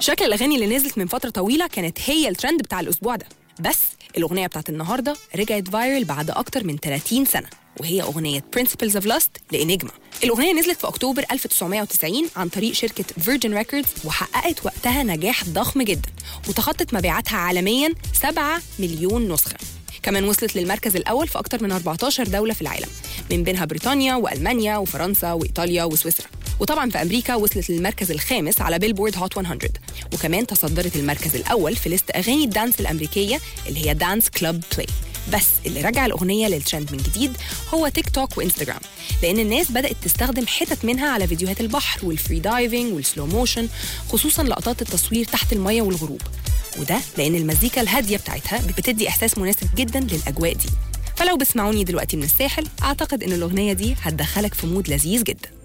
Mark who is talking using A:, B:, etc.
A: شكل الأغاني اللي نزلت من فترة طويلة كانت هي الترند بتاع الأسبوع ده بس الأغنية بتاعت النهاردة رجعت فايرل بعد أكتر من 30 سنة وهي أغنية Principles of Lust لإنجما الأغنية نزلت في أكتوبر 1990 عن طريق شركة Virgin Records وحققت وقتها نجاح ضخم جدا وتخطت مبيعاتها عالميا 7 مليون نسخة كمان وصلت للمركز الأول في أكتر من 14 دولة في العالم من بينها بريطانيا وألمانيا وفرنسا وإيطاليا وسويسرا وطبعا في أمريكا وصلت للمركز الخامس على بيلبورد هوت 100 وكمان تصدرت المركز الأول في ليست أغاني الدانس الأمريكية اللي هي دانس كلوب بلاي بس اللي رجع الأغنية للترند من جديد هو تيك توك وإنستجرام لأن الناس بدأت تستخدم حتت منها على فيديوهات البحر والفري دايفنج والسلو موشن خصوصا لقطات التصوير تحت المية والغروب وده لأن المزيكا الهادية بتاعتها بتدي إحساس مناسب جدا للأجواء دي فلو بتسمعوني دلوقتي من الساحل أعتقد إن الأغنية دي هتدخلك في مود لذيذ جدا